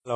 Hello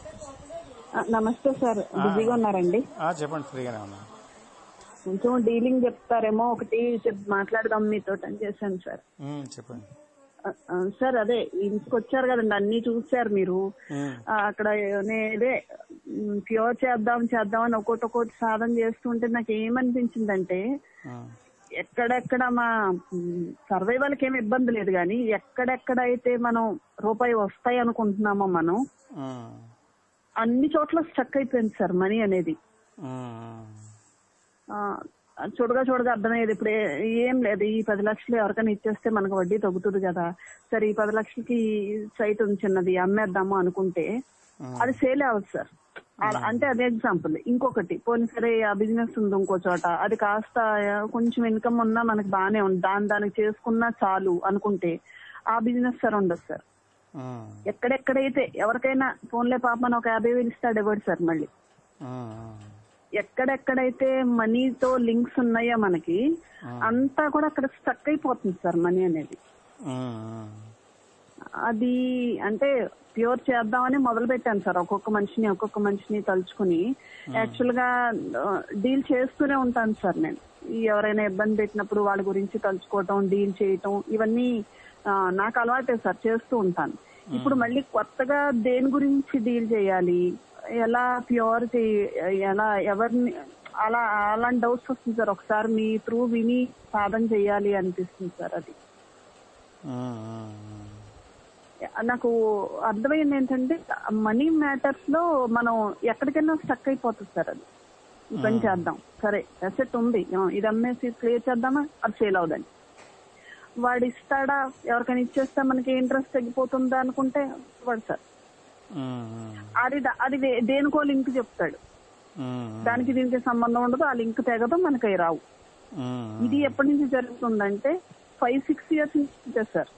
ఆ, నమస్తే sir బిజీగా ఉన్నారండి ఆ, చెప్పండి ఫ్రీగానే ఉన్నా కొంచెం డీలింగ్ చెప్తారేమో ఒకటి చెప్ మాట్లాడదాం మీతో అని చేశాను సార్ ఉమ్, చెప్పండి ఆ, ఆ, సార్ అదే ఇంటికి వచ్చారు కదండి అన్ని చూసారు మీరు ఉమ్, ఆ, అక్కడ నే- ఇదే ప్యూర్ చేద్దాం చేద్దాం అని ఒక్కొక్కటి ఒక్కొక్కటి సాధన చేస్తుంటే నాకు ఏమనిపించిందంటే ఉమ్, ఎక్కడెక్కడ మా సర్వైవల్ కి ఏమి ఇబ్బంది లేదు కానీ ఎక్కడెక్కడైతే మనం రూపాయి వస్తాయి అనుకుంటున్నామో మనం ఉమ్, అన్ని చోట్ల స్టక్ అయిపోయింది సార్ మనీ అనేది ఉమ్, ఆ, చూడగా చూడగా అర్థమయ్యేది ఇప్పుడు ఏ- ఏం లేదు ఈ పది లక్షలు ఎవరికైనా ఇచ్చేస్తే మనకు వడ్డీ తగ్గుతుంది కదా సరే ఈ పది లక్షలకి సైట్ ఉంది చిన్నది అమ్మేద్దాము అనుకుంటే అది సేల్ అవ్వదు సార్ అలా- అంటే అదే ఎగ్జాంపుల్ ఇంకొకటి పోనీ సరే ఆ బిజినెస్ ఉంది ఇంకో చోట అది కాస్త కొంచెం ఇన్కమ్ ఉన్నా మనకి బాగానే ఉంది దాని దానికి చేసుకున్నా చాలు అనుకుంటే ఆ బిజినెస్ సార్ ఉండదు సార్ ఉమ్, ఎక్కడెక్కడైతే ఎవరికైనా ఫోన్లే పాప ఒక యాభై వేలు ఇస్తాడు ఇవ్వడు సార్ మళ్ళీ ఉమ్, ఎక్కడెక్కడైతే మనీతో లింక్స్ ఉన్నాయో మనకి అంతా కూడా అక్కడ స్టక్ అయిపోతుంది సార్ మనీ అనేది ఉమ్, అది అంటే ప్యూర్ చేద్దామని మొదలు పెట్టాను సార్ ఒక్కొక్క మనిషిని ఒక్కొక్క మనిషిని తలుచుకుని యాక్చువల్ గా డీల్ చేస్తూనే ఉంటాను సార్ నేను ఈ ఎవరైనా ఇబ్బంది పెట్టినప్పుడు వాళ్ళ గురించి తలుచుకోవటం డీల్ చేయటం ఇవన్నీ ఆ, నాకు అలవాటే సార్ చేస్తూ ఉంటాను ఇప్పుడు మళ్ళీ కొత్తగా దేని గురించి డీల్ చేయాలి ఎలా ప్యూర్ ఎలా ఎవరిని అలా అలాంటి డౌట్స్ వస్తుంది సార్ ఒకసారి మీ త్రూ విని సాధన చేయాలి అనిపిస్తుంది సార్ అది ఉమ్, నాకు అర్థమైంది ఏంటంటే మనీ మ్యాటర్స్ లో మనం ఎక్కడికైనా స్టక్ అయిపోతుంది సార్ అది ఈ పని చేద్దాం సరే అసెట్ ఉంది ఆ, ఇది అమ్మేసి క్లియర్ చేద్దామా అది సేల్ అవుదని వాడు ఇస్తాడా ఎవరికైనా ఇచ్చేస్తే మనకి ఇంట్రెస్ట్ తగ్గిపోతుందా అనుకుంటే వాడు సార్ ఉమ్, అది ద- అది వే- దేనికో లింక్ చెప్తాడు ఉమ్, దానికి దీనికి సంబంధం ఉండదు ఆ లింక్ తెగదు మనకి అవి రావు ఉమ్, ఇది ఎప్పటి నుంచి జరుగుతుందంటే ఫైవ్ సిక్స్ ఇయర్స్ నుంచి సార్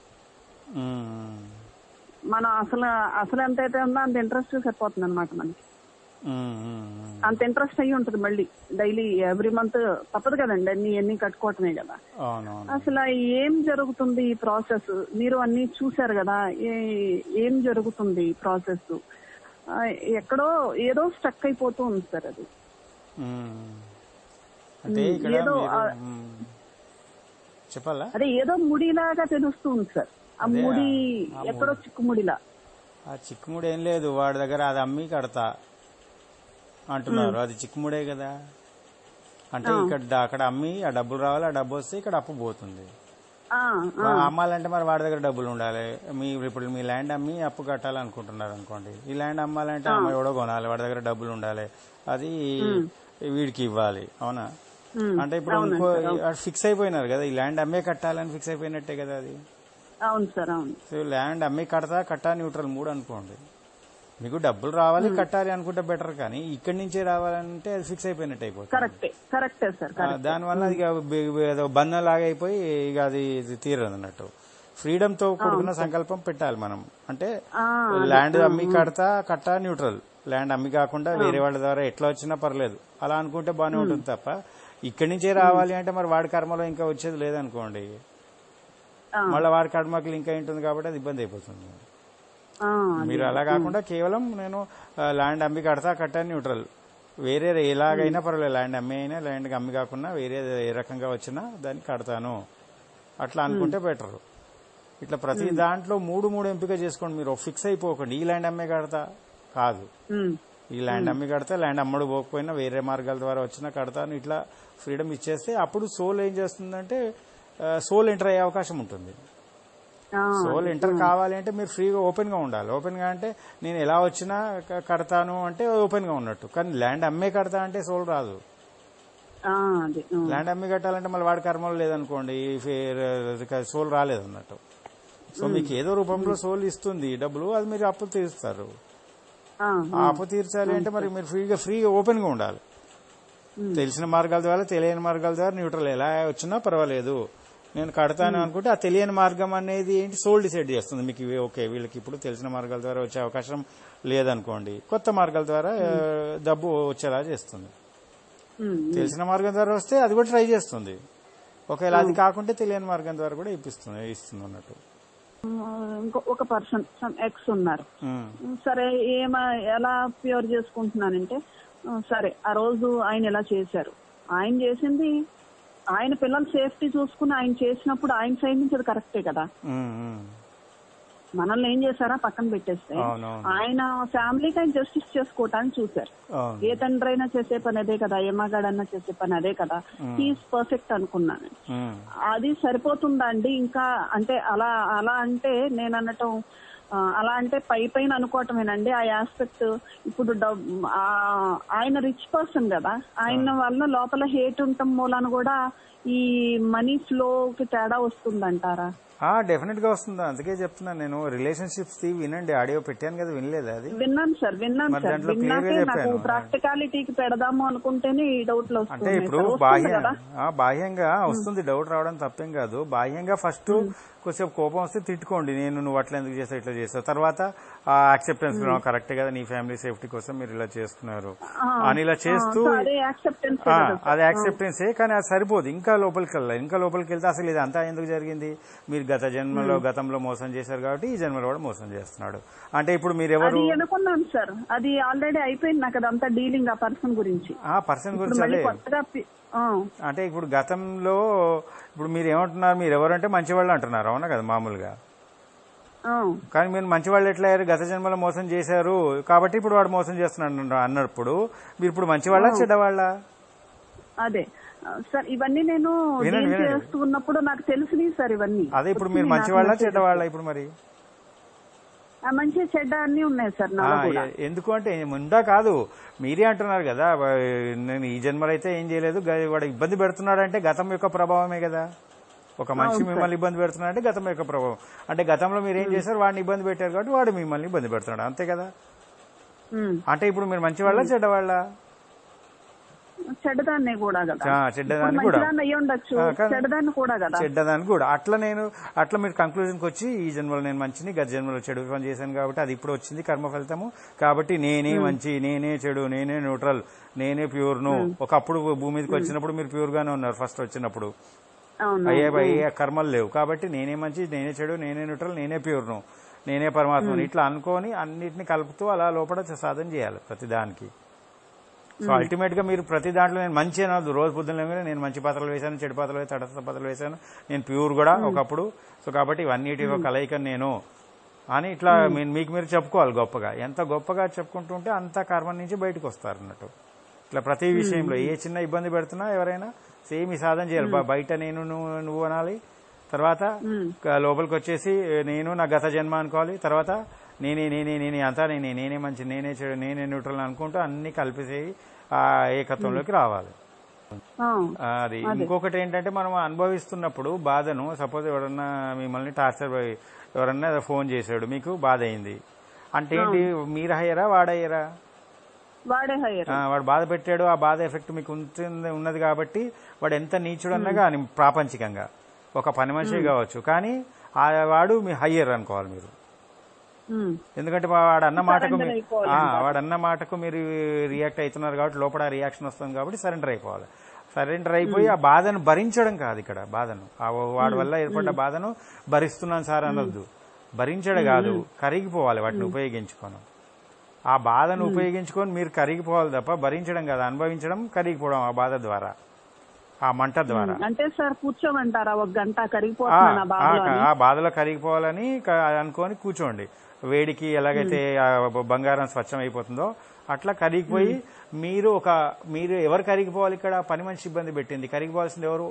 ఉమ్, మనం అసలు అసలు ఎంత అయితే ఉందో అంత ఇంట్రెస్ట్ సరిపోతుంది అనమాట మనకి ఉమ్, ఉమ్, అంత ఇంట్రెస్ట్ అయ్యి ఉంటుంది మళ్ళీ డైలీ ఎవ్రీ మంత్ తప్పదు కదండి అన్ని అన్ని కట్టుకోవటమే కదా అవునవును అసలు ఏం జరుగుతుంది ఈ ప్రాసెస్ మీరు అన్ని చూశారు కదా ఏ- ఏం జరుగుతుంది ఈ ప్రాసెస్ ఎక్కడో ఏదో స్టక్ అయిపోతూ ఉంది సార్ అది ఉమ్. అంటే ఇక్కడ ఏదో మీరు ఆ- ఉమ్, చెప్పాలా అదే ఏదో ముడిలాగా తెలుస్తుంది సార్ ఆ అదే, ముడి ఆ ఎక్కడో చిక్కుముడిలా ఆ చిక్కుముడి ఏం లేదు వాడి దగ్గర అది అమ్మి కడతా అంటున్నారు అది చిక్కుముడే కదా అంటే ఇక్కడ అక్కడ అమ్మి ఆ డబ్బులు రావాలి ఆ డబ్బు వస్తే ఇక్కడ అప్పు పోతుంది ఆ, ఆ, వా- అమ్మాలంటే మరి వాడి దగ్గర డబ్బులు ఉండాలి మీ ఇప్పుడు మీ ల్యాండ్ అమ్మి అప్పు కట్టాలనుకుంటున్నారు అనుకోండి ఈ ల్యాండ్ అమ్మాలంటే అమ్మ ఎవడో కొనాలి వాడి దగ్గర డబ్బులు ఉండాలి అది వీడికి ఇవ్వాలి అవునా ఉమ్, అంటే ఇప్పుడు ఇంకో ఫిక్స్ అయిపోయినారు కదా ఈ ల్యాండ్ అమ్మే కట్టాలని ఫిక్స్ అయిపోయినట్టే కదా అది అవును సార్ అవును సో ల్యాండ్ అమ్మి కడతా కట్టా న్యూట్రల్ మూడు అనుకోండి మీకు డబ్బులు రావాలి కట్టాలి అనుకుంటే బెటర్ కానీ ఇక్కడి నుంచే రావాలంటే అది ఫిక్స్ అయిపోయినట్టు అయిపోతుంది కరెక్టే కరెక్టే సార్ ఆ, దానివల్ల అది ఇక బి- బి- ఏదో బంధం లాగా అయిపోయి ఇక అది ఇది తీరదు అన్నట్టు ఫ్రీడమ్ తో కూడుకున్న సంకల్పం పెట్టాలి మనం అంటే ఆ, ల్యాండ్ అమ్మి కడతా కట్టా న్యూట్రల్ ల్యాండ్ అమ్మి కాకుండా వేరే వాళ్ళ ద్వారా ఎట్లా వచ్చినా పర్లేదు అలా అనుకుంటే బాగానే ఉంటుంది తప్ప ఇక్కడి నుంచే రావాలి అంటే మరి వాడి కర్మలో ఇంకా వచ్చేది లేదనుకోండి ఆ. మళ్ళీ వాడి కర్మకి ఇంకా ఉంటుంది కాబట్టి అది ఇబ్బంది అయిపోతుంది ఆ, మీరు అలా కాకుండా కేవలం నేను ఆ, ల్యాండ్ అమ్మి కడతా కట్టా న్యూట్రల్ వేరే ఎలాగైనా పర్వాలేదు ల్యాండ్ అమ్మి అయినా ల్యాండ్ అమ్మి కాకుండా వేరే ఏ రకంగా వచ్చినా దాన్ని కడతాను అట్లా అనుకుంటే బెటర్ ఇట్లా ప్రతి దాంట్లో మూడు మూడు ఎంపిక చేసుకోండి మీరు ఫిక్స్ అయిపోకండి ఈ ల్యాండ్ అమ్మే కడతా కాదు ఉమ్, ఈ ల్యాండ్ అమ్మి కడతా ల్యాండ్ అమ్మడు పోకపోయినా వేరే మార్గాల ద్వారా వచ్చినా కడతాను ఇట్లా ఫ్రీడమ్ ఇచ్చేస్తే అప్పుడు సోల్ ఏం చేస్తుందంటే సోల్ ఎంటర్ అయ్యే అవకాశం ఉంటుంది ఆ, సోల్ ఎంటర్ కావాలి అంటే మీరు ఫ్రీగా ఓపెన్ గా ఉండాలి ఓపెన్ గా అంటే నేను ఎలా వచ్చినా క- కడతాను అంటే ఓపెన్ గా ఉన్నట్టు కానీ ల్యాండ్ అమ్మే కడతా అంటే సోల్ రాదు ఆ, అదే ఆ, ల్యాండ్ అమ్మి కట్టాలంటే మళ్ళీ వాడి కర్మలు లేదనుకోండి ఈ ఫే- సోల్ రాలేదన్నట్టు సో మీకు ఏదో రూపంలో సోల్ ఇస్తుంది డబ్బులు అది మీరు అప్పు తీరుస్తారు ఆ, ఆ అప్పు తీర్చాలి అంటే మరి మీరు ఫ్రీగా ఫ్రీగా ఓపెన్ గా ఉండాలి తెలిసిన మార్గాల ద్వారా తెలియని మార్గాల ద్వారా న్యూట్రల్ ఎలా వచ్చినా పర్వాలేదు నేను కడతాను అనుకుంటే ఆ తెలియని మార్గం అనేది ఏంటి సోల్ డిసైడ్ చేస్తుంది మీకు ఇవి ఓకే వీళ్ళకి ఇప్పుడు తెలిసిన మార్గాల ద్వారా వచ్చే అవకాశం లేదనుకోండి కొత్త మార్గాల ద్వారా ఆ, డబ్బు వచ్చేలా చేస్తుంది ఉమ్, తెలిసిన మార్గం ద్వారా వస్తే అది కూడా ట్రై చేస్తుంది ఒకవేళ అది కాకుంటే తెలియని మార్గం ద్వారా కూడా ఇప్పిస్తుంది ఇస్తుంది అన్నట్టు ఇంకో ఒక పర్సన్ సమ్ ఎక్స్ ఉన్నారు ఉమ్, సరే ఏమ ఎలా ప్యూర్ చేసుకుంటున్నానంటే ఆ, సరే ఆ రోజు ఆయన ఇలా చేశారు ఆయన చేసింది ఆయన పిల్లల సేఫ్టీ చూసుకుని ఆయన చేసినప్పుడు ఆయన సైడ్ నుంచి అది కరెక్టే కదా ఉమ్, ఉమ్. మనల్ని ఏం చేశారా పక్కన పెట్టేస్తే అవునవును ఆయన ఫ్యామిలీకి ఆయన జస్టిస్ చేసుకోవటానికి చూశారు అవును ఏ తండ్రి అయినా చేసే పని అదే కదా ఏ మగాడన్నా చేసే పని అదే కదా హీస్ పర్ఫెక్ట్ అనుకున్నాను ఉమ్, అది సరిపోతుందా అండి ఇంకా అంటే అలా అలా అంటే నేను అనటం ఆ, అలా అంటే పై పైన అనుకోవటమేనండి ఆ ఆస్పెక్ట్ ఇప్పుడు డబ్- ఆ, ఆయన రిచ్ పర్సన్ కదా ఆయన వల్ల లోపల హేట్ ఉండటం మూలాన కూడా ఈ మనీ ఫ్లోకి తేడా వస్తుందంటారా డెఫినెట్ గా వస్తుంది అందుకే చెప్తున్నాను నేను రిలేషన్షిప్స్ ది వినండి ఆడియో పెట్టాను కదా వినలేదా అది విన్నాను సార్ విన్నాను మరి సార్ దాంట్లో విన్నాకే clear గా నాకు చెప్పాను. ప్రాక్టికాలిటీకి పెడదాము అనుకుంటేనే ఈ డౌట్లు అంటే వస్తున్నాయి ఇప్పుడు సార్. వస్తుంది బాహ్య కదా ఆ, బాహ్యంగా వస్తుంది డౌట్ రావడం తప్పేం కాదు బాహ్యంగా ఫస్ట్ కొద్దిసేపు కోపం వస్తే తిట్టుకోండి నేను నువ్వు అట్లా ఎందుకు చేస్తావు ఇట్లా చేస్తావు తర్వాత ఆ యాక్సెప్టెన్స్ కరెక్ట్ కదా నీ ఫ్యామిలీ సేఫ్టీ కోసం మీరు ఇలా చేస్తున్నారు అని ఇలా చేస్తూ సో అదే యాక్సెప్టెన్స్ ఆ, అది యాక్సెప్టెన్సే కానీ అది సరిపోదు ఇంకా లోపలికి వెళ్ళాలి ఇంకా లోపలికి వెళ్తే అసలు ఇది అంతా ఎందుకు జరిగింది మీరు గత జన్మలో గతంలో మోసం చేశారు కాబట్టి ఈ జన్మలో కూడా మోసం చేస్తున్నాడు అంటే ఇప్పుడు మీరు ఎవరు అది అనుకున్నాను సార్ అది ఆల్రెడీ అయిపోయింది నాకు అదంతా డీలింగ్ ఆ పర్సన్ గురించి ఆ పర్సన్ ఇప్పుడు గురించి మళ్ళీ అదే కొత్తగా పి- ఆ, అంటే ఇప్పుడు గతంలో ఇప్పుడు మీరు ఏమంటున్నారు మీరు ఎవరంటే మంచివాళ్ళు అంటున్నారు అవునా కదా మామూలుగా ఆ, కానీ మీరు మంచివాళ్ళు ఎట్లా అయ్యారు గత జన్మలో మోసం చేశారు కాబట్టి ఇప్పుడు వాడు మోసం చేస్తున్నాడు అన్న- అన్నప్పుడు మీరు ఇప్పుడు మంచివాళ్ళ చెడ్డవాళ్ళ అదే ఆ, సార్ ఇవన్నీ నేను వినండి, డీల్ వినండి. చేస్తూ ఉన్నప్పుడు నాకు తెలిసినాయి సార్ ఇవన్నీ అదే ఇప్పుడు మీరు వచ్చినాయి మంచివాళ్ళ నాకు చెడ్డవాళ్ళ ఇప్పుడు మరి ఆ, మంచి చెడ్డ అన్ని ఉన్నాయి సార్ ఆ, నాలో కూడా ఎ- ఎందుకు అంటే ముందా కాదు మీరే అంటున్నారు కదా వా- నేను ఈ జన్మలో అయితే ఏం చేయలేదు గ- వాడు ఇబ్బంది పెడుతున్నాడంటే గతం యొక్క ప్రభావమే కదా ఒక మనిషి మిమ్మల్ని ఇబ్బంది పెడుతున్నాడంటే గతం యొక్క ప్రభావం అంటే గతంలో మీరు ఏం చేశారు వాడిని ఇబ్బంది పెట్టారు కాబట్టి వాడు మిమ్మల్ని ఇబ్బంది పెడుతున్నాడు అంతే కదా ఉమ్, అంటే ఇప్పుడు మీరు మంచివాళ్ళ చెడ్డవాళ్ళ చెడ్డదాన్ని కూడా కదా ఆ, ఇప్పుడు చెడ్డదాన్ని కూడా మంచిదాన్ని అయ్యి ఉండొచ్చు ఆ, కానీ- చెడ్డదాన్ని కూడా కదా చెడ్డదాన్ని కూడా అట్లా నేను అట్లా మీరు కంక్లూజన్కి వచ్చి ఈ జన్మలో నేను మంచిని గత జన్మలో చెడు పని చేశాను కాబట్టి అది ఇప్పుడు వచ్చింది కర్మ ఫలితము కాబట్టి నేనే మంచి నేనే చెడు నేనే న్యూట్రల్ నేనే ప్యూర్ను ఒకప్పుడు భూమి మీదకి వచ్చినప్పుడు మీరు ప్యూర్ గానే ఉన్నారు ఫస్ట్ వచ్చినప్పుడు అవును అయ్యే అయ్యే కర్మలు లేవు కాబట్టి నేనే మంచి నేనే చెడు నేనే న్యూట్రల్ నేనే ప్యూర్ను నేనే పరమాత్మను ఇట్లా అనుకొని అన్నిటిని కలుపుతూ అలా లోపల సాధన చేయాలి ప్రతి దానికి సో అల్టిమేట్ గా మీరు ప్రతి దాంట్లో నేను మంచి అనవద్దు రోజు పొద్దున్న లేవగానే నేను మంచి పాత్రలు వేశాను చెడు పాత్రలు వేసాను తటస్థ పాత్రలు వేశాను నేను ప్యూర్ కూడా ఒకప్పుడు సో కాబట్టి ఇవన్నిటి కలయిక నేను అని ఇట్లా మీ- మీకు మీరు చెప్పుకోవాలి గొప్పగా ఎంత గొప్పగా చెప్పుకుంటుంటే అంత కర్మ నుంచి బయటకు వస్తారు అన్నట్టు ఇట్లా ప్రతి విషయంలో ఏ చిన్న ఇబ్బంది పెడుతున్నా ఎవరైనా సేమ్ ఈ సాధన చేయాలి బ- బయట నేను నువ్వు నువ్వు అనాలి తర్వాత క- లోపలికి వచ్చేసి ఏ, నేను నా గత జన్మ అనుకోవాలి తర్వాత నేనే నేనే నేనే అంతా నేనే నేనే మంచి నేనే చెడు నేనే న్యూట్రల్ అనుకుంటూ అన్ని కలిపేసి ఆ ఏకత్వంలోకి రావాలి ఆ, ఆ, అది ఇంకొకటి ఏంటంటే మనం అనుభవిస్తున్నప్పుడు బాధను సపోజ్ ఎవరన్నా మిమ్మల్ని టార్చర్ ఎవరన్నా ఏదో ఫోన్ చేశాడు మీకు బాధ అయింది అంటే ఏంటి మీరు హయ్యరా వాడయ్యరా వాడే హైయర్ ఆ, వాడు బాధ పెట్టాడు ఆ బాధ ఎఫెక్ట్ మీకు ఉంటుంది ఉన్నది కాబట్టి వాడు ఎంత నీచుడు అన్నా కానీ ప్రాపంచికంగా ఒక పని మనిషి కావచ్చు కానీ ఆ వాడు మీ హయ్యర్ అనుకోవాలి మీరు ఉమ్, ఎందుకంటే వాడు అన్న మాటకు Surrender మీ- అయిపోవాలి ఆ, వాడు అన్న మాటకు మీరు రియాక్ట్ అవుతున్నారు కాబట్టి లోపల రియాక్షన్ వస్తుంది కాబట్టి సరెండర్ అయిపోవాలి సరెండర్ అయిపోయి ఆ బాధను భరించడం కాదు ఇక్కడ బాధను ఆ వాడి వల్ల ఏర్పడ్డ బాధను భరిస్తున్నాను సార్ అనొద్దు భరించడం కాదు కరిగిపోవాలి వాటిని ఉపయోగించుకోను ఆ బాధను ఉపయోగించుకొని మీరు కరిగిపోవాలి తప్ప భరించడం కాదు అనుభవించడం కరిగిపోవడం ఆ బాధ ద్వారా ఆ మంట ద్వారా అంటే సార్ కూర్చోమంటారా ఒక గంట ఆ, కరిగిపోతున్నాను ఆ ఆ, బాధలో అని. ఆ బాధలో కరిగిపోవాలని క- అనుకొని కూర్చోండి వేడికి ఎలాగైతే ఆ బ- బంగారం స్వచ్ఛం అయిపోతుందో అట్లా కరిగిపోయి మీరు ఒక మీరు ఎవరు కరిగిపోవాలి ఇక్కడ పని మనిషి ఇబ్బంది పెట్టింది కరిగిపోవాల్సింది ఎవరు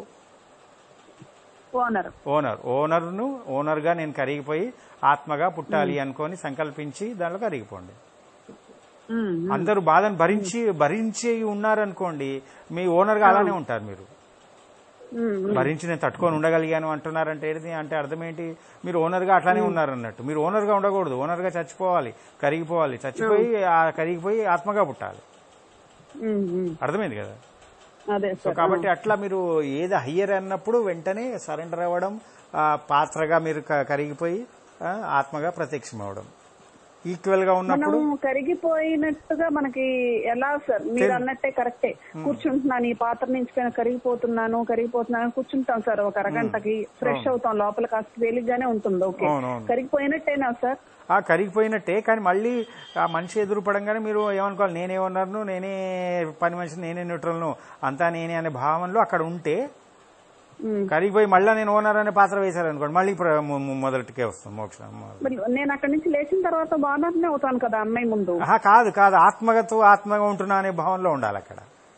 ఓనర్ ఓనర్ ఓనర్ను ఓనర్గా నేను కరిగిపోయి ఆత్మగా పుట్టాలి అనుకొని సంకల్పించి దానిలో కరిగిపోండి ఉమ్, అందరూ బాధను భరించి భరించి ఉన్నారనుకోండి మీ ఓనర్గా అలానే ఉంటారు మీరు ఉమ్, భరించి నేను తట్టుకొని ఉండగలిగాను అంటున్నారంటే ఏంటి అంటే అర్థం ఏంటి మీరు ఓనర్గా అట్లానే ఉన్నారన్నట్టు మీరు ఓనర్గా ఉండకూడదు ఓనర్గా చచ్చిపోవాలి కరిగిపోవాలి చచ్చిపోయి ఆ కరిగిపోయి ఆత్మగా పుట్టాలి ఉమ్, ఉమ్. అర్థమైంది కదా అదే సో సార్ కాబట్టి అట్లా మీరు ఏది హయ్యర్ అన్నప్పుడు వెంటనే సరెండర్ అవ్వడం ఆ పాత్రగా మీరు క- కరిగిపోయి ఆ, ఆత్మగా ప్రత్యక్షం అవ్వడం ఈక్వల్ గా మనం ఉన్నప్పుడు కరిగిపోయినట్టుగా మనకి ఎలా సార్ మీరు అన్నట్టే కరెక్టే కూర్చుంటున్నాను ఈ పాత్ర నుంచి నేను కరిగిపోతున్నాను కరిగిపోతున్నాను కూర్చుంటాం సార్ ఒక అరగంటకి ఫ్రెష్ అవుతాం లోపల కాస్త తేలిగ్గానే ఉంటుంది ఓకే అవునవును. కరిగిపోయినట్టేనా సార్ ఆ కరిగిపోయినట్టే కానీ మళ్ళీ ఆ మనిషి ఎదురు పడంగానే మీరు ఏమనుకోవాలి నేనే ఉన్నాను నేనే పని మనిషి నేనే న్యూట్రల్ను అంతా నేనే అనే భావనలో అక్కడ ఉంటే ఉమ్. కరిగిపోయి మళ్ళీ నేను ఓనర్ అనే పాత్ర వేశారనుకోండి మళ్ళీ ప్ర- మొ- మొ- మొదటికే వస్తుంది మోక్షం మరి నేను అక్కడి నుంచి లేచిన తర్వాత బాగానే అవుతాను కదా అమ్మాయి ముందు ఆహా కాదు కాదు ఆత్మగతో ఆత్మగా ఉంటున్నా అనే భావనలో ఉండాలి అక్కడ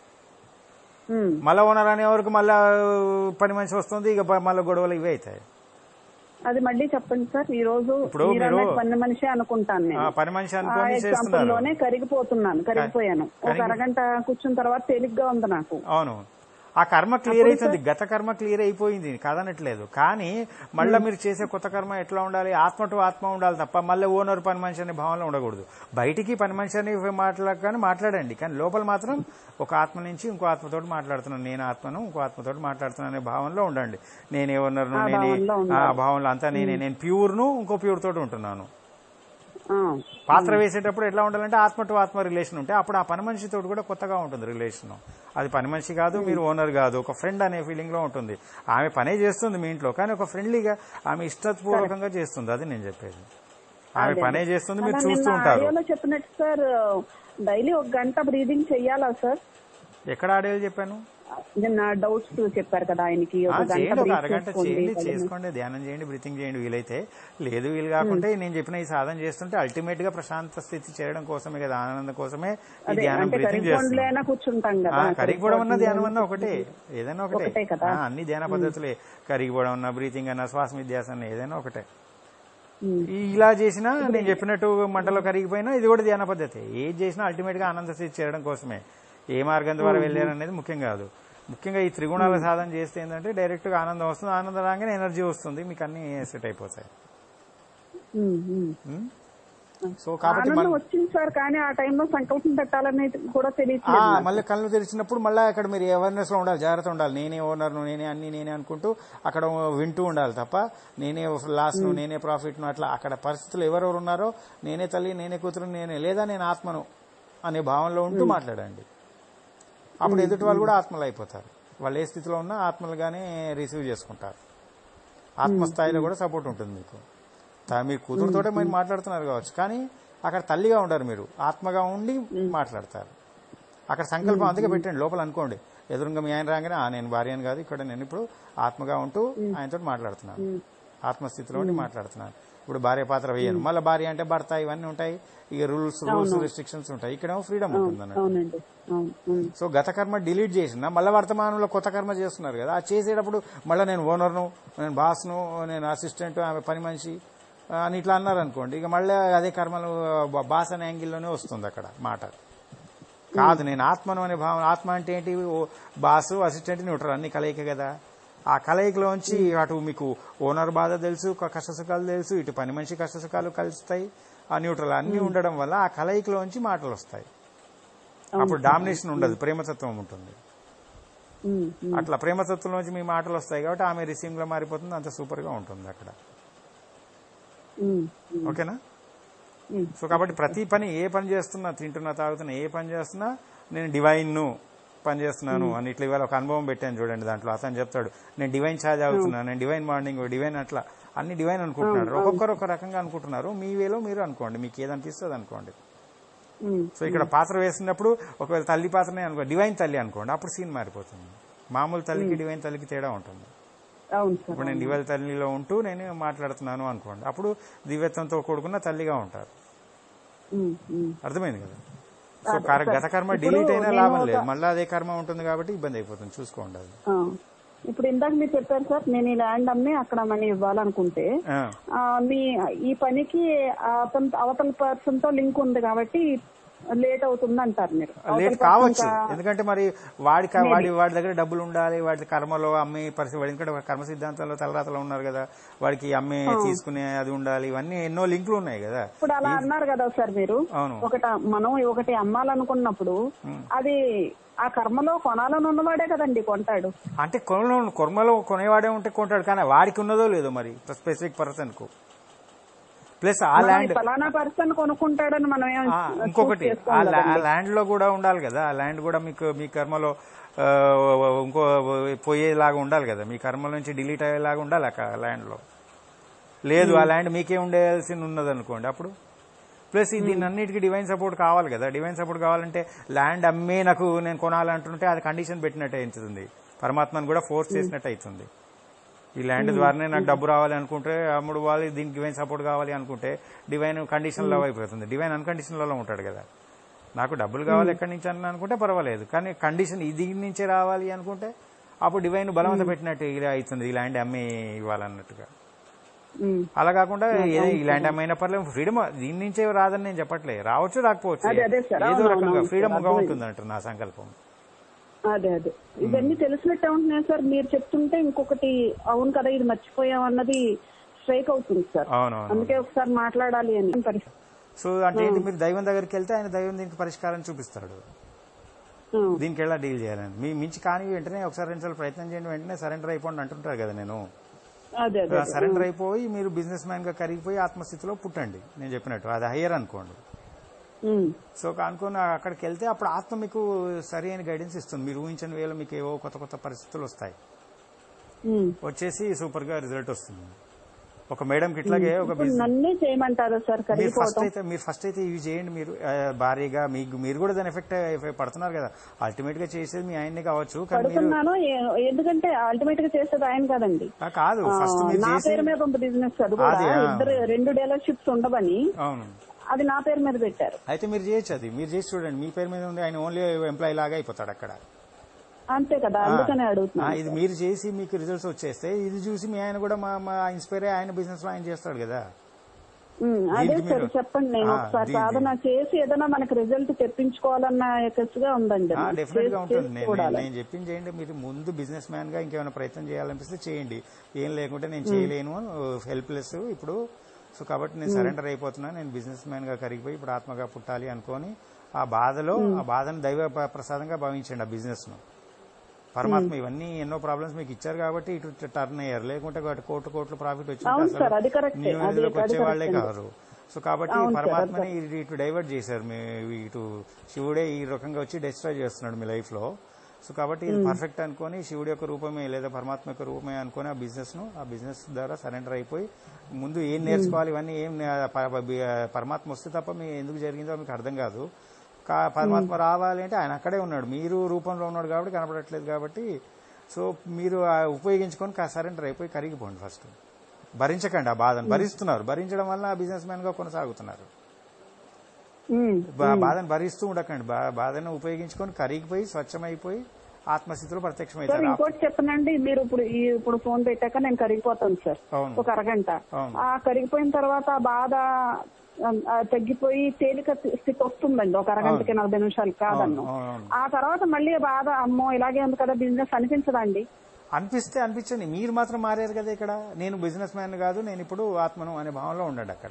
ఉమ్. మళ్ళా ఓనర్ అనే వరకు మళ్ళా పని మనిషి వస్తుంది ఇక ప- మళ్ళా గొడవలు ఇవే అవుతాయి అది మళ్ళీ చెప్పండి సార్ ఈ రోజు ఇప్పుడు మీరు మీరు- అన్నట్టు పని మనిషి అనుకుంటాను ఆ, నేను పని మనిషి ఆ అనుకొని ఎగ్జాంపుల్ చేస్తున్నారు లోనే కరిగిపోతున్నాను కరిగిపోయాను ఒక కరిగి- అరగంట కూర్చున్న తర్వాత తేలిగ్గా ఉంది నాకు అవును ఆ కర్మ క్లియర్ అవుతుంది గత కర్మ క్లియర్ అయిపోయింది కాదనట్లేదు కానీ మళ్ళీ మీరు చేసే కొత్త కర్మ ఎట్లా ఉండాలి ఆత్మ టు ఆత్మ ఉండాలి తప్ప మళ్ళీ ఓనర్ పని మనిషి అనే భావనలో ఉండకూడదు బయటికి పని మనిషి అని మాట్లాడగానే మాట్లాడండి కానీ లోపల మాత్రం ఒక ఆత్మ నుంచి ఇంకో ఆత్మతోటి మాట్లాడుతున్నాను నేను ఆత్మను ఇంకో ఆత్మతోటి మాట్లాడుతున్నాను అనే భావనలో ఉండండి నేనే ఓనర్ను ఆ నేనే భావనలో ఆ భావనలో అంతా నేనే నేను ప్యూర్ను ఇంకో ప్యూర్ తోటి ఉంటున్నాను ఆ, పాత్ర వేసేటప్పుడు ఎట్లా ఉండాలంటే ఆత్మ టు ఆత్మ రిలేషన్ ఉంటే అప్పుడు ఆ పని మనిషితో కూడా కొత్తగా ఉంటుంది రిలేషన్ అది పని మనిషి కాదు మీరు ఓనర్ కాదు ఒక ఫ్రెండ్ అనే ఫీలింగ్ లో ఉంటుంది ఆమె పనే చేస్తుంది మీ ఇంట్లో కానీ ఒక ఫ్రెండ్లీగా ఆమె ఇష్టపూర్వకంగా చేస్తుంది అది నేను చెప్పేది ఆమె పనే చేస్తుంది మీరు అలా చూస్తూ నిన్న ఉంటారు ఆడియోలో చెప్పినట్టు సార్ డైలీ ఒక గంట బ్రీదింగ్ చెయ్యాలా సార్ ఎక్కడ ఆడేది చెప్పాను నిన్న డౌట్స్ చెప్పారు కదా ఆయనకి ఆ, ఒక గంట చేయండి ఒక breathe అరగంట చేసుకోండి. చేయండి చేసుకోండి ధ్యానం చేయండి బ్రీతింగ్ చేయండి వీలైతే లేదు వీలు కాకుంటే నేను చెప్పిన ఈ సాధన చేస్తుంటే అల్టిమేట్ గా ప్రశాంత స్థితి చేరడం కోసమే కదా ఆనందం కోసమే ఈ అదే ధ్యానం అంటే బ్రీతింగ్ చేస్తున్నాం కరిగిపోండ్లైనా కూర్చుంటాం ఆ, కదా కరిగిపోవడం అన్న ధ్యానం అన్న ఒకటే ఏదైనా ఒకటే ఒకటే కదా. ఆ, అన్ని ధ్యాన పద్ధతులే కరిగిపోవడం అన్న బ్రీతింగ్ అన్న శ్వాస విద్యాస అన్న ఏదైనా ఒకటే ఉమ్. ఈ ఇలా చేసినా నేను చెప్పినట్టు మంటలో కరిగిపోయినా ఇది కూడా ధ్యాన పద్ధతి ఏది చేసినా అల్టిమేట్ గా ఆనంద స్థితి చేరడం కోసమే ఏ మార్గం ద్వారా వెళ్ళారు అనేది ముఖ్యం కాదు ముఖ్యంగా ఈ త్రిగుణాల సాధన చేస్తే ఏంటంటే డైరెక్ట్ గా ఆనందం వస్తుంది ఆనందం రాగానే ఎనర్జీ వస్తుంది మీకు అన్ని సెట్ అయిపోతాయి ఉమ్, ఉమ్. ఉమ్? సో కాబట్టి ఆనందం మన- వచ్చింది సార్ కానీ ఆ టైంలో సంకల్పం పెట్టాలనేది కూడా ఆ, తెలియట్లేదు నాకు. మళ్ళీ కళ్ళు తెరిచినప్పుడు మళ్ళీ అక్కడ మీరు అవేర్నెస్ లో ఉండాలి జాగ్రత్త ఉండాలి నేనే ఓనర్ను నేనే అన్ని నేనే అనుకుంటూ అక్కడ వింటూ ఉండాలి తప్ప నేనే లాస్ ను నేనే ప్రాఫిట్ ను అట్లా అక్కడ పరిస్థితులు ఎవరెవరు ఉన్నారో నేనే తల్లి నేనే కూతురు నేనే లేదా నేను ఆత్మను అనే భావనలో ఉంటూ మాట్లాడండి అప్పుడు ఎదుటి వాళ్ళు కూడా ఆత్మలు అయిపోతారు వాళ్ళు ఏ స్థితిలో ఉన్నా ఆత్మలుగానే రిసీవ్ చేసుకుంటారు ఆత్మస్థాయిలో కూడా సపోర్ట్ ఉంటుంది మీకు తా- మీ కూతురుతోటే మీరు మాట్లాడుతున్నారు కావచ్చు కానీ అక్కడ తల్లిగా ఉండరు మీరు ఆత్మగా ఉండి మాట్లాడతారు అక్కడ సంకల్పం అందుకే పెట్టండి లోపల అనుకోండి ఎదురుగా మీ ఆయన రాగానే "ఆ, నేను భార్యను కాదు ఇక్కడ నేను ఇప్పుడు ఆత్మగా ఉంటూ ఆయనతో మాట్లాడుతున్నాను ఆత్మస్థితిలో ఉండి మాట్లాడుతున్నాను ఇప్పుడు భార్య పాత్ర వేయను మళ్ళీ భార్య అంటే భర్త ఇవన్నీ ఉంటాయి ఇక రూల్స్ రూల్స్ రిస్ట్రిక్షన్స్ ఉంటాయి ఇక్కడేమో ఫ్రీడమ్ ఉంటుంది అన్నట్టు అవునండి అవును ఉమ్. సో గత కర్మ డిలీట్ చేసిన మళ్ళీ వర్తమానంలో కొత్త కర్మ చేస్తున్నారు కదా ఆ చేసేటప్పుడు మళ్ళీ నేను ఓనర్ను నేను బాస్ను నేను అసిస్టెంట్ ఆమె పని మనిషి ఆ, అని ఇట్లా అన్నారు అనుకోండి ఇక మళ్ళీ అదే కర్మలు బా- బాస్ అనే యాంగిల్లోనే వస్తుంది అక్కడ మాట కాదు నేను ఆత్మను అనే భావన ఆత్మ అంటే ఏంటి ఓ బాసు అసిస్టెంట్ న్యూట్రల్ అన్ని కలయిక కదా ఆ కలయికలోంచి అటు మీకు ఓనర్ బాధ తెలుసు క- కష్టసుఖాలు తెలుసు ఇటు పని మనిషి కష్టసుఖాలు కలుస్తాయి ఆ న్యూట్రల్ అన్ని ఉండడం వల్ల ఆ కలయికలోంచి మాటలు వస్తాయి అప్పుడు డామినేషన్ ఉండదు ప్రేమతత్వం ఉంటుంది ఉమ్, ఉమ్. అట్లా ప్రేమతత్వంలోంచి మీ మాటలు వస్తాయి కాబట్టి ఆమె రిసీవింగ్ లో మారిపోతుంది అంత సూపర్ గా ఉంటుంది అక్కడ ఉమ్, ఉమ్. ఓకేనా ఉమ్. సో కాబట్టి ప్రతి పని ఏ పని చేస్తున్నా తింటున్నా తాగుతున్నా ఏ పని చేస్తున్నా నేను డివైన్ ను పని చేస్తున్నాను అని ఇట్లా ఇవాళ ఒక అనుభవం పెట్టాను చూడండి దాంట్లో అతను చెప్తాడు నేను డివైన్ ఛార్జ్ అవుతున్నాను నేను డివైన్ మార్నింగ్ డివైన్ అట్లా అన్ని డివైన్ అనుకుంటున్నారు ఒక్కొక్కరు ఒక రకంగా అనుకుంటున్నారు మీ వేలో మీరు అనుకోండి మీకు ఏది అనిపిస్తుంది అనుకోండి ఉమ్. సో ఇక్కడ పాత్ర వేసినప్పుడు ఒకవేళ తల్లి పాత్రనే అనుకో డివైన్ తల్లి అనుకోండి అప్పుడు సీన్ మారిపోతుంది మామూలు తల్లికి డివైన్ తల్లికి తేడా ఉంటుంది అవును సార్ ఇప్పుడు నేను దివ్య తల్లిలో ఉంటూ నేను మాట్లాడుతున్నాను అనుకోండి అప్పుడు దివ్యత్వంతో కూడుకున్న తల్లిగా ఉంటారు ఉమ్, ఉమ్. అర్థమైంది కదా సో అదే, కర- సరే. గత కర్మ ఇప్పుడు డిలీట్ అయినా నేను లాభం ఒక- లేదు మళ్ళీ అదే కర్మ ఉంటుంది కాబట్టి ఇబ్బంది అయిపోతుంది చూసుకోండి అది ఆ. ఇప్పుడు ఇందాక మీరు చెప్పారు సార్ నేను ఈ ల్యాండ్ అమ్మి అక్కడ మనీ ఇవ్వాలనుకుంటే ఆ, ఆ, మీ ఈ పనికి అతని అవతల పర్సన్ తో లింక్ ఉంది కాబట్టి లేట్ అవుతుంది అంటారు మీరు అవతల లేట్ person కావచ్చు కా- ఎందుకంటే మరి వాడి క- వాడి వాడి దగ్గర డబ్బులు ఉండాలి వాడి కర్మలో అమ్మే పరిస్థితి వాడి ఎందుకంటే వాడి కర్మ సిద్ధాంతంలో తలరాతలో ఉన్నారు కదా వాడికి అమ్మే తీసుకునే అది ఉండాలి ఇవన్నీ ఎన్నో లింకులు ఉన్నాయి కదా ఇప్పుడు అలా అన్నారు కదా సార్ మీరు అవును ఒకటి మనం ఒకటి అమ్మాలనుకున్నప్పుడు అది ఆ కర్మలో కొనాలని ఉన్నవాడే కదండి కొంటాడు అంటే కొనలో కొర్మలో కొనేవాడే ఉంటే కొంటాడు కానీ వాడికి ఉన్నదో లేదో మరి స్పెసిఫిక్ పర్సన్ కు ప్లస్ ఆ మనం ల్యాండ్ ఈ ఫలానా పర్సన్ కొనుక్కుంటాడని మనం ఏం ఆ, choose ఇంకొకటి చేసుకోం ఆ లా- ఆ కదండి. ల్యాండ్ లో కూడా ఉండాలి కదా ఆ ల్యాండ్ కూడా మీకు మీ కర్మలో ఆ, ఇంకో పోయేలాగా ఉండాలి కదా మీ కర్మ నుంచి డిలీట్ అయ్యేలాగా ఉండాలి ఆ ల్యాండ్ లో లేదు ఆ ల్యాండ్ మీకే ఉండేయాల్సి ఉన్నది అనుకోండి అప్పుడు ప్లస్ దీని అన్నిటికీ డివైన్ సపోర్ట్ కావాలి కదా డివైన్ సపోర్ట్ కావాలంటే ల్యాండ్ అమ్మే నాకు నేను కొనాలంటుంటే అది కండిషన్ పెట్టినట్టు అవుతుంది పరమాత్మను కూడా ఫోర్స్ చేసినట్టు అవుతుంది ఈ ల్యాండ్ ద్వారానే నాకు డబ్బు రావాలి అనుకుంటే అమ్ముడు వాళ్ళు దీనికి డివైన్ సపోర్ట్ కావాలి అనుకుంటే డివైన్ కండిషన్ లో అయిపోతుంది డివైన్ అన్కండిషన్ లో ఉంటాడు కదా నాకు డబ్బులు కావాలి ఎక్కడి నుంచి అని అనుకుంటే పర్వాలేదు కానీ కండిషన్ ఈ దీని నుంచే రావాలి అనుకుంటే అప్పుడు డివైన్ బలవంత పెట్టినట్టు ఇలా అవుతుంది ఈ ల్యాండ్ అమ్మి ఇవ్వాలన్నట్టుగా ఉమ్. అలా కాకుండా ఏ- ఈ ల్యాండ్ అమ్మైనా పర్లేదు ఫ్రీడమ్ దీని నుంచే రాదని నేను చెప్పట్లే రావచ్చు రాకపోవచ్చు అదే, అదే సార్. ఏదో అవును, రకంగా అవును, ఫ్రీడమ్ సార్. గా అర్థమైంది. ఉంటుంది అంటారు నా సంకల్పం అదే అదే ఇవన్నీ తెలిసినట్టే ఉంటున్నాయి సార్ మీరు చెప్తుంటే ఇంకొకటి అవును కదా ఇది మర్చిపోయాం అన్నది స్ట్రైక్ అవుతుంది సార్ అవునవును అందుకే ఒకసారి మాట్లాడాలి అని పరిస్థితి సో అంటే ఏంటి మీరు దైవం దగ్గరికి వెళ్తే ఆయన దైవం దీనికి పరిష్కారం చూపిస్తాడు ఉమ్. దీనికి ఎలా డీల్ చేయాలని మీ మించి కానీ వెంటనే ఒకసారి రెండు సార్లు ప్రయత్నం చేయండి వెంటనే సరెండర్ అయిపోండి అంటుంటారు కదా నేను అదే అదే సరెండర్ అయిపోయి మీరు బిజినెస్ మ్యాన్ గా కరిగిపోయి ఆత్మస్థితిలో పుట్టండి నేను చెప్పినట్టు అది హయ్యర్ అనుకోండి ఉమ్. సో అనుకుని అక్కడికి వెళ్తే అప్పుడు ఆత్మ మీకు సరి అయిన గైడెన్స్ ఇస్తుంది మీరు ఊహించని వేళ మీకు ఏవో కొత్త కొత్త పరిస్థితులు వస్తాయి ఉమ్. వచ్చేసి సూపర్ గా రిజల్ట్ వస్తుంది ఒక మేడంకి ఇట్లాగే ఒక ఇప్పుడు బిజినెస్ నన్నే చేయమంటారా సార్ మీరు ఫస్ట్ కరిగిపోవటం అయితే మీరు ఫస్ట్ అయితే ఇవి చేయండి మీరు ఆ, భారీగా మీకు మీరు కూడా దాని ఎఫెక్ట్ పడుతున్నారు కదా అల్టిమేట్ గా చేసేది మీ ఆయన్ని కావచ్చు కానీ మీరు పడుతున్నాను ఏ- ఎందుకంటే అల్టిమేట్ గా చేసేది ఆయన కదండి ఆ, కాదు ఆ, ఫస్ట్ మీరు నా చేసి పేరు మీద ఉంది బిజినెస్ అది కూడా అది, ఆ. ఇద్దరు రెండు డీలర్షిప్స్ ఉండవని అవును అది నా పేరు మీద పెట్టారు అయితే మీరు చేయొచ్చు అది మీరు చేసి చూడండి మీ పేరు మీద ఉండి ఆయన ఓన్లీ ఎంప్లాయీ లాగా అయిపోతాడు అక్కడ అంతే కదా అందుకనే ఆ, అడుగుతున్నా ఇది మీరు చేసి మీకు రిజల్ట్స్ వచ్చేస్తే ఇది చూసి మీ ఆయన కూడా మా మా ఇన్స్పైర్ అయ్యి ఆయన బిజినెస్ లో ఆయన చేస్తాడు కదా ఉమ్, అదే దీనికి సార్ మీరు- చెప్పండి నేను ఆ, ఒకసారి దీనికి- సాధన చేసి ఏదైనా మనకి రిజల్ట్ తెప్పించుకోవాలన్న కసిగా ఉందండి డెఫినెట్ గా చేసి- ఉంటుంది చేసి నేను చూడాలి. నేను చెప్పింది చేయండి మీరు ముందు బిజినెస్ మ్యాన్ గా ఇంకేమైనా ప్రయత్నం చేయాలనిపిస్తే చేయండి ఏం లేకుంటే నేను చేయలేను హెల్ప్లెస్ ఇప్పుడు సో కాబట్టి నేను సరెండర్ అయిపోతున్నా నేను బిజినెస్ మ్యాన్ గా కరిగిపోయి ఇప్పుడు ఆత్మగా పుట్టాలి అనుకొని ఆ బాధలో ఆ బాధను దైవ ప్ర- ప్రసాదంగా భావించండి ఆ బిజినెస్ ను పరమాత్మ ఇవన్నీ ఎన్నో ప్రాబ్లమ్స్ మీకు ఇచ్చారు కాబట్టి ఇటు టర్న్ అయ్యారు లేకుంటే వాటి కోట్లు కోట్లు ప్రాఫిట్ అవును సార్, అది correct. న్యూ అది- లోకి అది వచ్చే వాళ్ళే correct. కాదు సో కాబట్టి అవును సార్, అది పరమాత్మని ఇటు- ఇటు డైవర్ట్ చేశారు మీ ఇటు శివుడే ఈ రకంగా వచ్చి డిస్ట్రాయ్ చేస్తున్నాడు మీ లైఫ్ లో సో కాబట్టి ఇది పర్ఫెక్ట్ అనుకొని శివుడి యొక్క రూపమే లేదా పరమాత్మ యొక్క రూపమే అనుకొని ఆ బిజినెస్ ను ఆ బిజినెస్ ద్వారా సరెండర్ అయిపోయి ముందు ఏం నేర్చుకోవాలి ఇవన్నీ ఏం నే- ప- ప- బి- పరమాత్మ వస్తే తప్ప మీ ఎందుకు జరిగిందో మీకు అర్థం కాదు కా- పరమాత్మ రావాలి అంటే ఆయన అక్కడే ఉన్నాడు మీరు రూపంలో ఉన్నాడు కాబట్టి కనపడట్లేదు కాబట్టి సో మీరు ఆ ఉపయోగించుకొని సరెండర్ అయిపోయి కరిగిపోండి ఫస్ట్ భరించకండి ఆ బాధను భరిస్తున్నారు భరించడం వల్ల బిజినెస్ మ్యాన్ గా కొనసాగుతున్నారు ఉమ్, బా- బాధను భరిస్తూ ఉండకండి బా- బాధను ఉపయోగించుకొని కరిగిపోయి స్వచ్ఛమైపోయి ఆత్మస్థితిలో సార్ ప్రత్యక్షమవుతారు ఇంకోటి చెప్పనండి మీరు ఇప్పుడు ఈ ఇప్పుడు ఫోన్ పెట్టాక నేను కరిగిపోతాను సార్ అవును. ఒక అరగంట అవును. ఆ కరిగిపోయిన తర్వాత ఆ బాధ ఆ, తగ్గిపోయి తేలిక స్థితి వస్తుందండి ఒక అరగంటకి నలభై నిమిషాలు కాదన్ను అవును, అవును, అవును. ఆ తర్వాత మళ్ళీ ఆ బాధ అమ్మో ఇలాగే ఉంది కదా బిజినెస్ అనిపించదండి అనిపిస్తే అనిపించండి మీరు మాత్రం మారారు కదా ఇక్కడ నేను బిజినెస్ మ్యాన్ కాదు నేను ఇప్పుడు ఆత్మను అనే భావంలో ఉండండి అక్కడ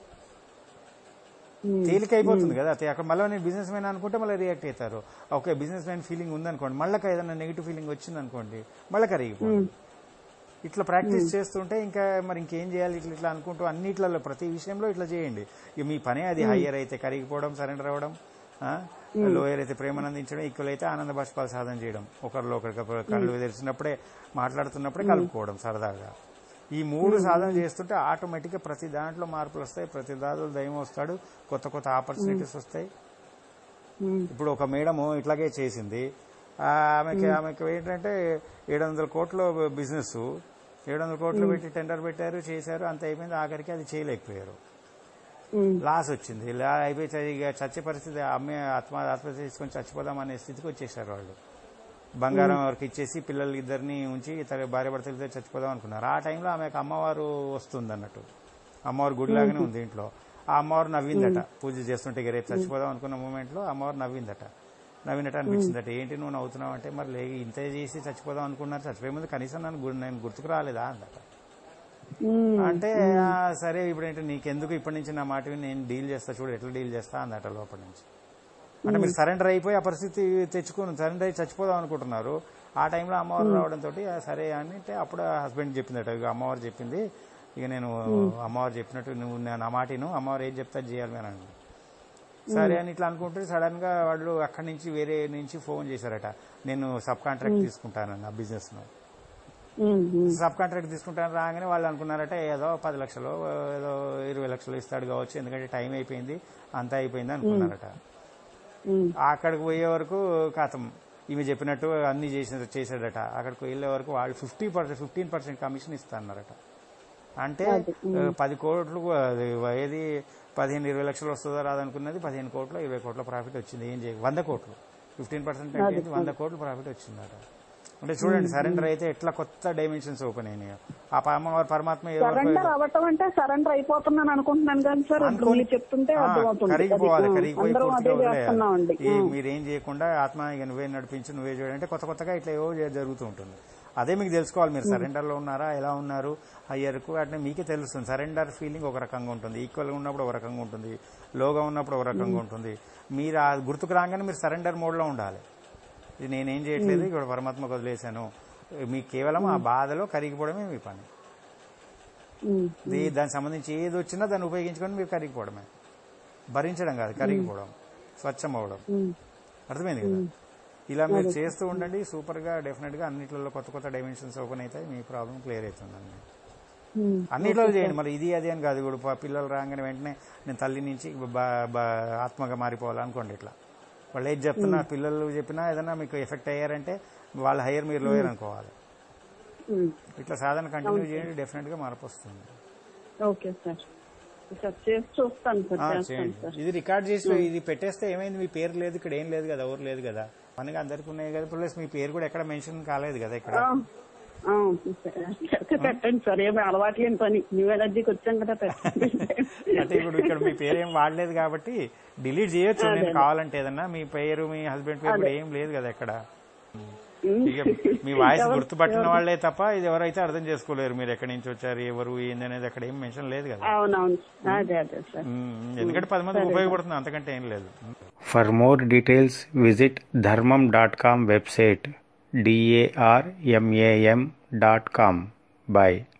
తేలిక అయిపోతుంది కదా అతే అక్కడ మళ్ళీ నేను బిజినెస్ మ్యాన్ అనుకుంటే మళ్ళీ రియాక్ట్ అవుతారు ఓకే బిజినెస్ మ్యాన్ ఫీలింగ్ ఉందనుకోండి మళ్ళీ ఏదైనా నెగిటివ్ ఫీలింగ్ వచ్చింది అనుకోండి మళ్ళీ కరిగిపోతుంది ఇట్లా ప్రాక్టీస్ చేస్తుంటే ఇంకా మరి ఇంకేం చేయాలి ఇట్లా ఇట్లా అనుకుంటూ అన్నిట్లలో ప్రతి విషయంలో ఇట్లా చేయండి ఇక మీ పనే అది హయ్యర్ అయితే కరిగిపోవడం సరెండర్ అవ్వడం లోయర్ అయితే ప్రేమను అందించడం ఈక్వల్ అయితే ఆనంద బాష్పాలు సాధన చేయడం ఒకరిలో ఒకరికి కళ్ళు తెరిచినప్పుడే మాట్లాడుతున్నప్పుడే కలుపుకోవడం సరదాగా ఈ మూడు సాధన చేస్తుంటే ఆటోమేటిక్ గా ప్రతి దాంట్లో మార్పులు వస్తాయి ప్రతి దాంట్లో దైవం వస్తాడు కొత్త కొత్త ఆపర్చునిటీస్ వస్తాయి ఉమ్, ఇప్పుడు ఒక మేడము ఇట్లాగే చేసింది ఆ, ఆమెకి ఆమెకి ఏంటంటే ఏడు వందల కోట్ల బిజినెస్ ఏడు వందల కోట్లు పెట్టి టెండర్ పెట్టారు చేశారు అంత అయిపోయింది ఆఖరికి అది చేయలేకపోయారు ఉమ్, లాస్ వచ్చింది లా అయిపోయి చ- ఇక చచ్చే పరిస్థితి అమ్మే ఆత్మ ఆత్మహత్య చేసుకొని చచ్చిపోదాం అనే స్థితికి వచ్చేసారు వాళ్ళు బంగారం ఎవరికి ఇచ్చేసి పిల్లలు ఇద్దరిని ఉంచి ఇతర భార్య భర్తలు ఇద్దరు చచ్చిపోదాం అనుకున్నారు ఆ టైంలో ఆమెకు అమ్మవారు వస్తుంది అన్నట్టు అమ్మవారు గుడిలాగానే ఉంది ఇంట్లో ఆ అమ్మవారు నవ్విందట పూజ చేస్తుంటే ఇక రేపు చచ్చిపోదాం అనుకున్న మూమెంట్ లో అమ్మవారు నవ్విందట నవ్వినట్టు అనిపించిందట ఏంటి నువ్వు నవ్వుతున్నావు అంటే మరి లే ఇంత చేసి చచ్చిపోదాం అనుకున్నారు చచ్చిపోయే ముందు కనీసం నన్ను గు- నేను గుర్తుకు రాలేదా అందట ఉమ్, అంటే ఆ, సరే ఇప్పుడు ఏంటి నీకెందుకు ఇప్పటి నుంచి నా మాట విని నేను డీల్ చేస్తా చూడు ఎట్లా డీల్ చేస్తా అందట లోపల నుంచి అంటే మీరు సరెండర్ అయిపోయి ఆ పరిస్థితి తెచ్చుకుని సరెండర్ అయి చచ్చిపోదాం అనుకుంటున్నారు ఆ టైంలో అమ్మవారు రావడంతో సరే అని అంటే అప్పుడు హస్బెండ్ చెప్పిందట ఇక అమ్మవారు చెప్పింది ఇక నేను అమ్మవారు చెప్పినట్టు నువ్వు నా- నా మాట విను అమ్మవారు ఏం చెప్తా చేయాలి అని అన్నాను సరే అని ఇట్లా అనుకుంటే సడన్ గా వాళ్ళు అక్కడి నుంచి వేరే నుంచి ఫోన్ చేశారట నేను సబ్ కాంట్రాక్ట్ తీసుకుంటానన్న ఆ బిజినెస్ లో ఉమ్, ఉమ్, సబ్ కాంట్రాక్ట్ తీసుకుంటాను రాగానే వాళ్ళు అనుకున్నారట ఏదో పది లక్షలు ఏదో ఇరవై లక్షలు ఇస్తాడు కావచ్చు ఎందుకంటే టైం అయిపోయింది అంతా అయిపోయింది అనుకున్నారట ఉమ్, అక్కడికి పోయే వరకు కాతం ఈమె చెప్పినట్టు అన్ని చేసిన చేశాడట అక్కడికి వెళ్ళే వరకు వాళ్ళు fifty percent fifteen percent commission ఇస్తారన్నారట అంటే ఆ, పది కోట్లు అది ఏది పదిహేను ఇరవై లక్షలు వస్తుందో రాదనుకున్నది పదిహేను కోట్లు ఇరవై కోట్ల ప్రాఫిట్ వచ్చింది ఏం చేయ వంద కోట్లు ఫిఫ్టీన్ పర్సెంట్ అంటే ఏంటి? వంద కోట్లు ప్రాఫిట్ వచ్చిందట అంటే చూడండి సరెండర్ అయితే ఎట్లా కొత్త డైమెన్షన్స్ ఓపెన్ అయినాయి ఆ పరమ పరమాత్మ ఏదో ఒక- సరెండర్ అవ్వటం అంటే సరెండర్ అయిపోతున్నాను అనుకుంటున్నాను కానీ సార్ ఇప్పుడు అనుకోని- మీరు చెప్తుంటే ఆ, అర్థమవుతుంది అది. కరిగిపోవాలి ఆ, కరిగిపోయి అందరం పూర్తిగా అదే చేస్తున్నామండి వదిలేయాలి. ఈ మీరేం చేయకుండా ఆత్మ ఇక నువ్వే నడిపించు నువ్వే చూడంటే కొత్త కొత్తగా ఇట్లా ఏవో జ- జరుగుతూ ఉంటుంది అదే మీకు తెలుసుకోవాలి మీరు సరెండర్ లో ఉన్నారా ఎలా ఉన్నారు అయ్యర్కు అట్లా మీకే తెలుస్తుంది సరెండర్ ఫీలింగ్ ఒక రకంగా ఉంటుంది ఈక్వల్ గా ఉన్నప్పుడు ఒక రకంగా ఉంటుంది లోగా ఉన్నప్పుడు ఒక రకంగా ఉంటుంది మీరు ఆ గుర్తుకు రాగానే మీరు సరెండర్ మోడ్ లో ఉండాలి ఇది నేనేం చేయట్లేదు ఇక్కడ పరమాత్మకు వదిలేశాను మీకు కేవలం ఆ బాధలో కరిగిపోవడమే మీ పని ఉమ్, ఇది దానికి సంబంధించి ఏది వచ్చినా దాన్ని ఉపయోగించుకొని మీరు కరిగిపోవడమే భరించడం కాదు కరిగిపోవడం స్వచ్ఛం అవ్వడం ఉమ్, అర్థమైంది కదా ఇలా మీరు చేస్తూ ఉండండి సూపర్ గా డెఫినెట్ గా అన్నిట్లలో కొత్త కొత్త డైమెన్షన్స్ ఓపెన్ అవుతాయి మీ ప్రాబ్లం క్లియర్ అవుతుందండి ఉమ్, అన్నిట్లో చేయండి మరి ఇది అది అని కాదు ఇప్పుడు ప- పిల్లలు రాగానే వెంటనే నేను తల్లి నుంచి బ- బ- ఆత్మగా మారిపోవాలనుకోండి ఇట్లా వాళ్ళు ఏది చెప్తున్నా పిల్లలు చెప్పినా ఏదైనా మీకు ఎఫెక్ట్ అయ్యారంటే వాళ్ళ హైయర్ మీరు లోయర్ అనుకోవాలి ఉమ్. ఇట్లా సాధన కంటిన్యూ చేయండి డెఫినెట్ గా మార్పు వస్తుంది ఓకే సార్ సార్ చేసి చూస్తాను సార్ ఆ, చేస్తాను చేయండి సార్ ఇది రికార్డ్ చేసి ఇది పెట్టేస్తే ఏమైంది మీ పేరు లేదు ఇక్కడ ఏం లేదు కదా ఎవరు లేదు కదా మనకి అందరికి ఉన్నాయి కదా ప్లస్ మీ పేరు కూడా ఎక్కడ మెన్షన్ కాలేదు కదా ఇక్కడ ఆ, ఆ, సరే. పెట్టండి సార్ ఏమి అలవాటు లేని పని న్యూ ఎనర్జీకి వచ్చాం కదా పెట్టండి అంటే ఇప్పుడు ఇక్కడ మీ పేరు ఏం వాడలేదు కాబట్టి డిలీట్ చేయొచ్చు నేను కావాలంటే ఏదన్నా మీ పేరు మీ హస్బెండ్ పేరు కూడా ఏం లేదు కదా ఎక్కడ ఇక మీ వాయిస్ గుర్తుపట్టిన వాళ్ళే తప్ప ఇది ఎవరైతే అర్థం చేసుకోలేరు మీరు ఎక్కడి నుంచి వచ్చారు ఎవరు ఏంది అనేది అక్కడ ఏం మెన్షన్ లేదు కదా అవునవును అదే అదే సార్ మ్మ్. ఎందుకంటే పది మందికి ఉపయోగపడుతుంది అంతకంటే ఏం లేదు for more details visit Dharmam dot com website D A R M A M dot com by